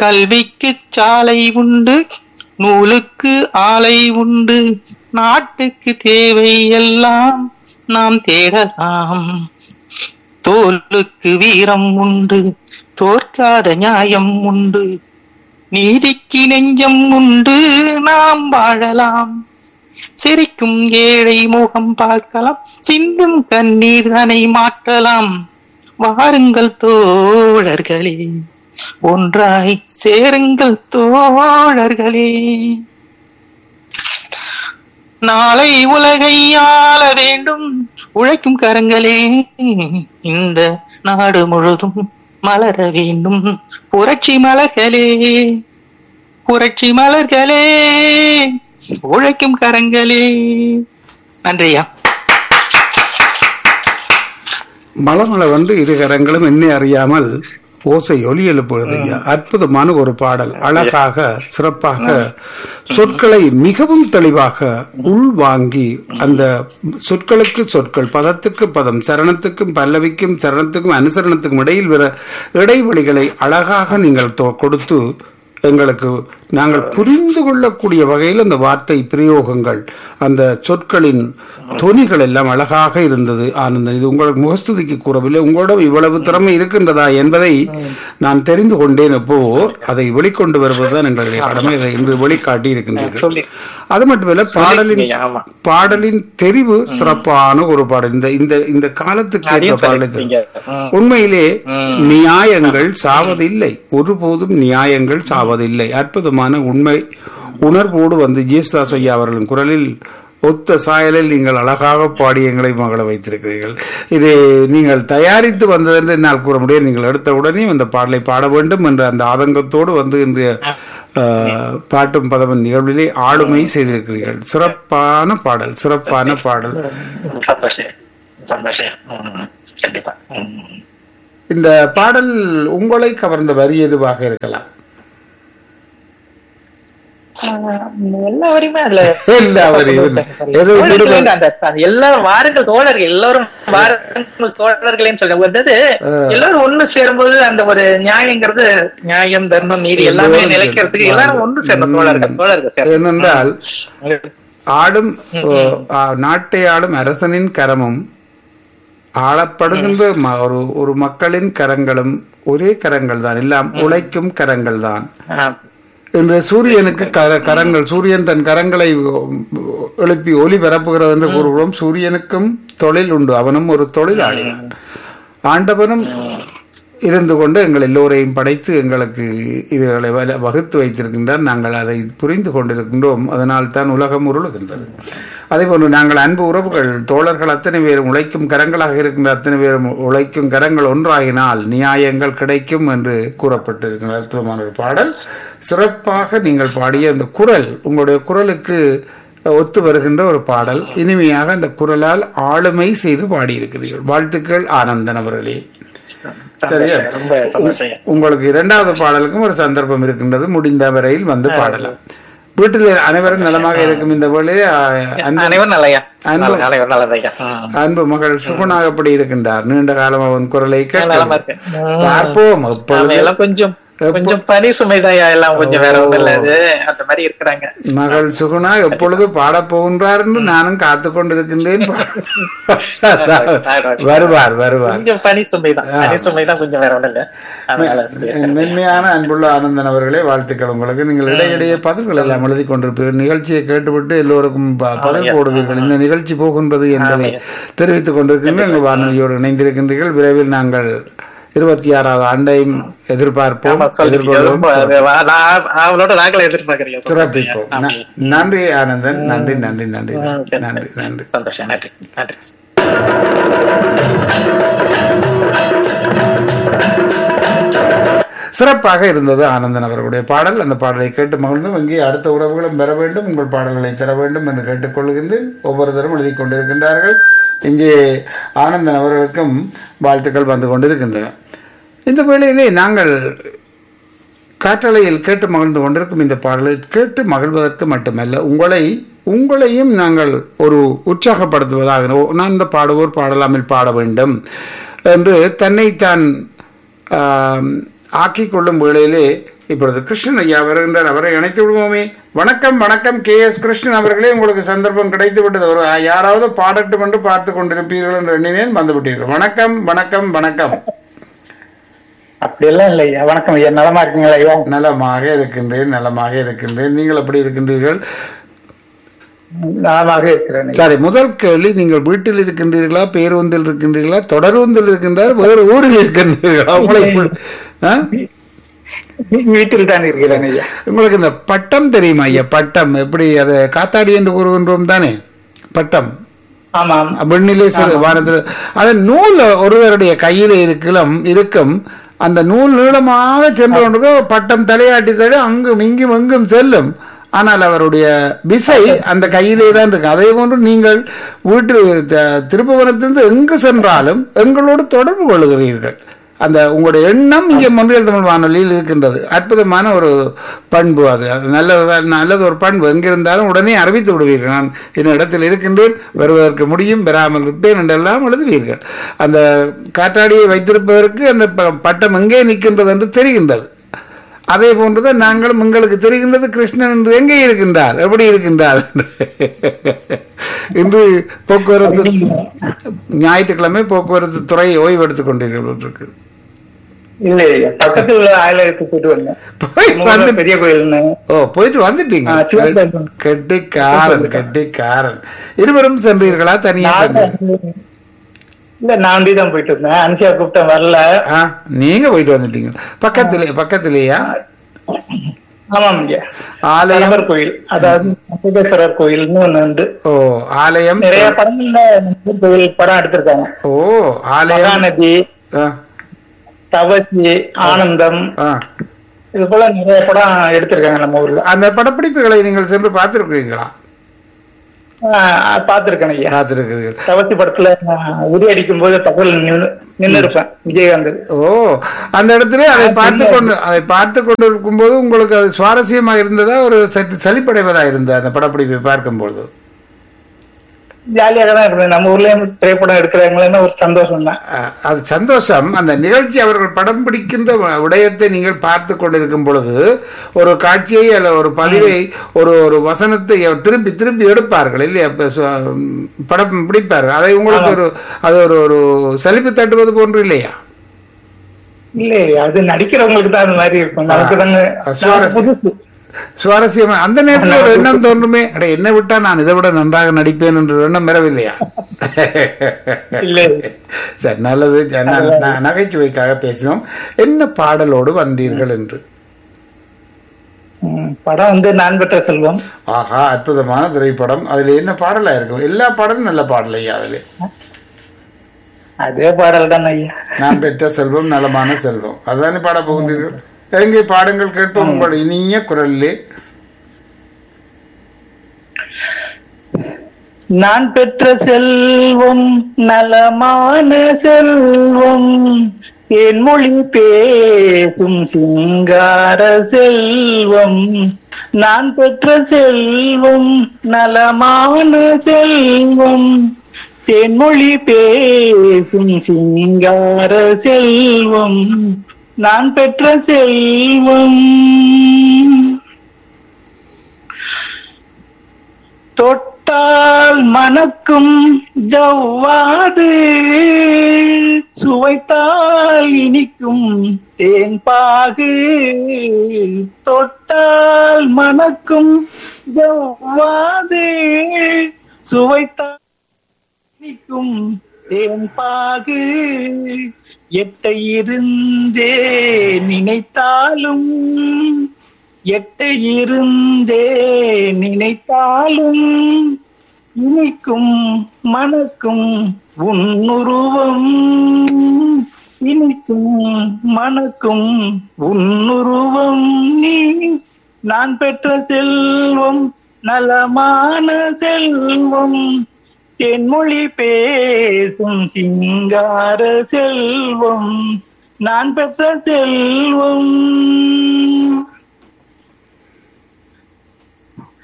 கல்விக்கு சாலை உண்டு நூலுக்கு ஆலை உண்டு நாட்டுக்கு தேவை எல்லாம் நாம் தேடலாம் தோலுக்கு வீரம் உண்டு தோற்காத நியாயம் உண்டு நீதிக்கு நெஞ்சம் உண்டு நாம் வாழலாம் சிரிக்கும் ஏழை முகம் பார்க்கலாம் சிந்தும் கண்ணீர் தனை மாற்றலாம் வாருங்கள் தோழர்களே ஒன்றாய் சேருங்கள் தோழர்களே நாளை உலகை ஆள வேண்டும் உழைக்கும் கரங்களே இந்த நாடு முழுதும் மலர வேண்டும் புரட்சி மலர்களே புரட்சி மலர்களே உழைக்கும் கரங்களே நன்றியா மலமளவென்று இரு கரங்களும் என்னை அறியாமல் ஓசை ஒலி எழுப்புகிறது ஐயா அற்புதமான ஒரு பாடல் அழகாக சிறப்பாக சொற்களை மிகவும் தெளிவாக உள்வாங்கி அந்த சொற்களுக்கு சொற்கள் பதத்துக்கு பதம் சரணத்துக்கும் பல்லவிக்கும் சரணத்துக்கும் அனுசரணத்துக்கும் இடையில் வர இடைவெளிகளை அழகாக நீங்கள் தொ- கொடுத்து எங்களுக்கு நாங்கள் புரிந்து கொள்ளக்கூடிய வகையில் அந்த வார்த்தை பிரயோகங்கள் அந்த சொற்களின் தொனிகள் எல்லாம் அழகாக இருந்தது ஆனந்தன் இது உங்களுக்கு முகஸ்துதிக்கு கூறவில்லை உங்களிடம் இவ்வளவு திறமை இருக்கின்றதா என்பதை நான் தெரிந்து கொண்டேன் எப்போ அதை வெளிக்கொண்டு வருவதுதான் எங்களுடைய கடமை அதை இன்று வெளிக்காட்டி இருக்கின்றீர்கள் சொல்லி அது மட்டுமல்ல பாடலின் ஆமா பாடலின் தெரிவு சிறப்பான ஒரு பாடல் இந்த இந்த இந்த காலத்துக்கு ஏற்ற அதையும் பாடல் இது. சொல்லிருக்கீங்க. ம். உண்மையிலே நியாயங்கள் சாவதில்லை ஒருபோதும் நியாயங்கள் சாவதில்லை அற்புதமான உண்மை உணர்வோடு வந்து ஜேசுதாஸ் ஐயா அவர்களின் குரலில் ஒத்த சாயலில் நீங்கள் அழகாக பாடி எங்களை மகள வைத்திருக்கிறீர்கள் இது நீங்கள் தயாரித்து வந்ததென்று என்னால் கூற முடியும் நீங்கள் எடுத்த உடனே அந்த பாடலை பாட வேண்டும் என்ற அந்த ஆதங்கத்தோடு வந்து இன்றைய அஹ், பாட்டும் பதவன் நிகழ்விலே ஆளுமை செய்திருக்கிறீர்கள் சிறப்பான பாடல் சிறப்பான பாடல் சந்தோஷம் சந்தோஷம் ம். கண்டிப்பா ம். இந்த பாடல் உங்களை கவர்ந்த வரி எதுவாக இருக்கலாம் எல்லா வரையுமே அதுல எல்லா வரியும் எது தோழர்கள் விடுவது? அந்த அந்த எல்லாரும் வாருங்கள் தோழர்கள் எல்லாரும் வாருங்கள் தோழர்களேன்னு சொல்ல வந்தது எல்லாரும் ஒண்ணு சேரும்போது அந்த ஒரு நியாயங்கிறது நியாயம் தர்மம் நீதி எல்லாமே எல்லோரும் நிலைக்கிறதுக்கு எல்லாரும் ஒண்ணு சேர்ந்த தோழர்கள் தோழர்கள் சேர்ந்து. ஏனென்றால் ஆடும் ஆ, நாட்டை ஆளும் அரசனின் கரமும் ஆளப்படுகின்ற ம- ஒரு ஒரு மக்களின் கரங்களும் ஒரே கரங்கள் தான் எல்லாம் உழைக்கும் கரங்கள் தான் ஆ, இன்று சூரியனுக்கு கர கரங்கள் சூரியன் தன் கரங்களை எழுப்பி ஒளி பரப்புகிறது என்று கூறுகிறோம் சூரியனுக்கும் தொழில் உண்டு அவனும் ஒரு தொழிலாளி தான் ஆண்டவனும் இருந்து கொண்டு எங்கள் எல்லோரையும் படைத்து எங்களுக்கு இதுகளை வல- வகுத்து வைத்திருக்கின்றார் நாங்கள் அதை புரிந்து கொண்டிருக்கின்றோம் அதனால் தான் உலகம் உருளுகின்றது அதேபோன்று நாங்கள் அன்பு உறவுகள் தோழர்கள் அத்தனை பேரும் உழைக்கும் கரங்களாக இருக்கின்ற அத்தனை பேரும் உழைக்கும் கரங்கள் ஒன்றாகினால் நியாயங்கள் கிடைக்கும் என்று கூறப்பட்டிருக்கின்ற அற்புதமான ஒரு பாடல் சிறப்பாக நீங்கள் பாடிய அந்த குரல் உங்களுடைய குரலுக்கு ஒத்து வருகின்ற ஒரு பாடல் இனிமையாக அந்த குரலால் ஆளுமை செய்து பாடியிருக்கிறீர்கள் வாழ்த்துக்கள் ஆனந்தன் அவர்களே சரியா ரொம்ப சந்தோஷம் உங்களுக்கு இரண்டாவது பாடலுக்கும் ஒரு சந்தர்ப்பம் இருக்கின்றது முடிந்த வரையில் வந்து பாடலாம் வீட்டில் அனைவரும் நலமாக இருக்கும் இந்த வேளையிலே அஹ், அன்பு அனைவரும் நல்லையா அன்பு- அனைவரும் நல்லதையா ம். அன்பு மகள் சுகுணாக எப்படி இருக்கின்றார் நீண்ட காலம் அவன் குரலை நலமா கேட்டு இருக்கு பார்ப்போம் ஆமா, எப்பொழுது எல்லாம் கொஞ்சம் கொஞ்சம் பனி சுமைதாயா எல்லாம் கொஞ்சம் வேற ஒண்ணும் இல்ல அது அந்த மாதிரி இருக்கிறாங்க மகள் சுகுணா எப்பொழுது பாடப் போகின்றார் என்று நானும் காத்து கொண்டிருக்கின்றேன் வருவார் வருவார் கொஞ்சம் பனி சுமைதான் பனி சுமைதான் கொஞ்சம் வேற ஒண்ணும் இல்ல அதனால வந்து மென்மையான அன்புள்ள ஆனந்தன் அவர்களே வாழ்த்துக்கள் உங்களுக்கு நீங்கள் இடையிடையே பதில்கள் எல்லாம் எழுதி கொண்டிருப்பீர்கள் நிகழ்ச்சியை கேட்டுவிட்டு எல்லோருக்கும் ப- பதில் போடுவீர்கள் இந்த நிகழ்ச்சி போகின்றது என்பதை தெரிவித்துக் கொண்டிருக்கின்ற எங்கள் வானொலியோடு இணைந்திருக்கின்றீர்கள் விரைவில் நாங்கள் இருபத்தி ஆறாவது ஆண்டையும் எதிர்பார்ப்போம் ஆமா, சொல்றீங்க. எதிர்கொள்வோம் ரொம்ப அது வா- நான் அவளோட நாங்களே எதிர்பார்க்கறீங்க சிறப்பிப்போம் ந- நன்றி ஆனந்தன் நன்றி நன்றி நன்றி நன்றி நன்றி சந்தோஷம் நன்றி நன்றி சிறப்பாக இருந்தது ஆனந்தன் அவர்களுடைய பாடல் அந்த பாடலை கேட்டு மகிழ்ந்தும் இங்கே அடுத்த உறவுகளும் பெற வேண்டும் உங்கள் பாடல்களை தர வேண்டும் என்று கேட்டுக்கொள்கின்றேன் ஒவ்வொருத்தரும் எழுதி கொண்டிருக்கின்றார்கள் இங்கே ஆனந்தன் அவர்களுக்கும் வாழ்த்துக்கள் வந்து கொண்டிருக்கின்றன இந்த வேளையிலே நாங்கள் காற்றலையில் கேட்டு மகிழ்ந்து கொண்டிருக்கும் இந்த பாடலை கேட்டு மகிழ்வதற்கு மட்டுமல்ல உங்களை உங்களையும் நாங்கள் ஒரு உற்சாகப்படுத்துவதாக "ஓ, நான் இந்த பாடுவோர் பாடலாமல் பாட வேண்டும் என்று தன்னைத்தான் ஆம், ஆக்கிக் கொள்ளும் வேளையிலே இப்பொழுது கிருஷ்ணன் ஐயா வருகின்றார் அவரை இணைத்து விடுவோமே வணக்கம் வணக்கம் கே எஸ் கிருஷ்ணன் அவர்களே உங்களுக்கு சந்தர்ப்பம் கிடைத்து விட்டது ஒரு யாராவது பாடட்டும் என்று பார்த்து கொண்டிருப்பீர்கள் என்று எண்ணினேன் வந்து விட்டீர்கள் வணக்கம் வணக்கம் வணக்கம் அப்படி எல்லாம் இல்லை ஐயா வணக்கம் ஐயா நலமா இருக்கீங்களா ஐயா நலமாக இருக்கின்றேன் நலமாக இருக்கின்றேன் நீங்கள் எப்படி இருக்கின்றீர்கள் நலமாக இருக்கிறேன் ஐயா. சரி முதல் கேள்வி நீங்கள் வீட்டில் இருக்கின்றீர்களா பேருந்தில் இருக்கின்றீர்களா தொடருந்தில் இருக்கின்றார் வேறு ஊரில் இருக்கின்றீர்களா உங்களை இப்ப- ஆ? வீ- வீட்டில் தான் இருக்கிறேன் ஐயா உங்களுக்கு இந்த பட்டம் தெரியுமா ஐயா பட்டம் எப்படி அது காத்தாடி என்று கூறுகின்றோம் தானே பட்டம் ஆமாம் விண்ணிலே சிறு வானத்தில் அதன் நூல் ஒருவருடைய கையில் இருக்கலாம் இருக்கும் அந்த நூல் நீளமாக சென்று கொண்டு பட்டம் தலையாட்டி தடி அங்கும் இங்கும் எங்கும் செல்லும் ஆனால் அவருடைய விசை அந்த கையிலே தான் இருக்கு அதே போன்று நீங்கள் வீட்டில் த- திருப்புவனத்திலிருந்து எங்கு சென்றாலும் எங்களோடு தொடர்பு கொள்கிறீர்கள் அந்த உங்களுடைய எண்ணம் இங்கே மொழியல் தமிழ் வானொலியில் இருக்கின்றது அற்புதமான ஒரு பண்பு அது அது நல்ல நல்லது ஒரு பண்பு எங்கிருந்தாலும் உடனே அறிவித்து விடுவீர்கள் நான் இந்த இடத்தில் இருக்கின்றேன் வருவதற்கு முடியும் பெறாமல் இருப்பேன் என்றெல்லாம் எழுதுவீர்கள் அந்த காற்றாடியை வைத்திருப்பதற்கு அந்த ப- பட்டம் எங்கே நிற்கின்றது என்று தெரிகின்றது அதே போன்றுதான் நாங்களும் உங்களுக்கு தெரிகின்றது கிருஷ்ணன் என்று எங்கே இருக்கின்றார் எப்படி இருக்கின்றார் என்று. இன்று போக்குவரத்து ஞாயிற்றுக்கிழமை போக்குவரத்து துறை ஓய்வெடுத்துக் கொண்டிருக்கிறது இல்லை ஐயா பக்கத்தில் உள்ள ஆயிரத்துக்கு போயிட்டு வந்தேன் போய் நம்ம ஊர்ல வந்து பெரிய கோயில்னு ஓ போயிட்டு வந்துட்டீங்க ஆ, சிவன் கோயில். கெட்டிக்காரன் கெட்டிக்காரன் இருவரும் சென்றீர்களா தனியா நான் சென்றீர்கள் இல்ல நான் ஒண்டி தான் போயிட்டு இருந்தேன் அனுசியா கூப்பிட்டேன் வரல ஆ நீங்க போயிட்டு வந்துட்டீங்க பக்கத்திலே பக்கத்திலேயா ஆமாம் ஐயா ஆலயம் கணவர் கோயில் அதாவது சம்பேஸ்வரர் கோயில்னு ஒண்ணு உண்டு ஓ ஆலயம் நிறைய படங்கள்ல நம்ம கோயில் படம் எடுத்திருக்காங்க ஓ ஆலயம் மகாநதி ஆ, தவசி ஆனந்தம் ஆ. இது போல நிறைய படம் எடுத்திருக்காங்க நம்ம ஊர்ல அந்த படப்பிடிப்புகளை நீங்கள் சென்று பார்த்திருக்கிறீங்களா ஆஹ் பார்த்திருக்கேன் ஐயா பார்த்திருக்கிறீர்கள் தவசி படத்துல நான் உரி அடிக்கும் போது பக்கத்துல நின்னு நின்னு இருப்பேன் விஜயகாந்த் ஓ அந்த இடத்துல அதை பார்த்து கொண்டு அதை பார்த்து கொண்டு இருக்கும்போது உங்களுக்கு அது சுவாரஸ்யமா இருந்ததா ஒரு சற்று சலிப்படைவதா இருந்தது அந்த படப்பிடிப்பை பார்க்கும்போது ஜாலியாக தான் இருந்தது நம்ம ஊர்லயும் திரைப்படம் எடுக்கிறாங்களேன்னு ஒரு சந்தோஷம் தான் அஹ், அது சந்தோஷம் அந்த நிகழ்ச்சி அவர்கள் படம் பிடிக்கின்ற விடயத்தை நீங்கள் பார்த்து கொண்டிருக்கும் பொழுது ஒரு காட்சியை அல்ல ஒரு பதிவை ஒரு ஒரு வசனத்தை திருப்பி திருப்பி எடுப்பார்கள் இல்லையா இப்ப சு- படம் பிடிப்பார்கள் அதை உங்களுக்கு ஒரு அது ஒரு ஒரு சலிப்பு தட்டுவது போன்று இல்லையா இல்ல அது நடிக்கிறவங்களுக்கு தான் அந்த மாதிரி இருக்கும் நமக்கு தாங்க ஆ, சுவாரஸ்யம். புதுசு. சுவாரஸ்யமா அந்த நேரத்தில் ஒரு எண்ணம் தோன்றுமே அட என்ன விட்டா நான் இதை விட நன்றாக நடிப்பேன் என்ற எண்ணம் வரவில்லையா இல்ல சரி நல்லது ஜ- ந- ந- நகைச்சுவைக்காக பேசினோம் என்ன பாடலோடு வந்தீர்கள் என்று ம், படம் வந்து நான் பெற்ற செல்வம் ஆஹா அற்புதமான திரைப்படம் அதுல என்ன பாடலா இருக்கும் எல்லா பாடலும் நல்ல பாடல் ஐயா அதுல அதே பாடல் தான் ஐயா நான் பெற்ற செல்வம் நலமான செல்வம் அதுதானே பாட போகின்றீர்கள் எங்கே பாடங்கள் கேட்போம் உங்கள் இனிய குரலிலே நான் பெற்ற செல்வம் நலமான செல்வம் என் மொழி பேசும் சிங்கார செல்வம் நான் பெற்ற செல்வம் நலமான செல்வம் தென்மொழி பேசும் சிங்கார செல்வம் நான் பெற்ற செல்வம் தொட்டால் மணக்கும் ஜவ்வாது சுவைத்தால் இனிக்கும் தேன்பாகு தொட்டால் மணக்கும் ஜவ்வாது சுவைத்தால் இனிக்கும் தேன்பாகு எட்ட இருந்தே நினைத்தாலும் எட்ட இருந்தே நினைத்தாலும் இனிக்கும் மணக்கும் உன்னுருவம் இனிக்கும் மணக்கும் உன்னுருவம் நீ நான் பெற்ற செல்வம் நலமான செல்வம் தென்மொழி பேசும் சிங்கார செல்வம் நான் பெற்ற செல்வம்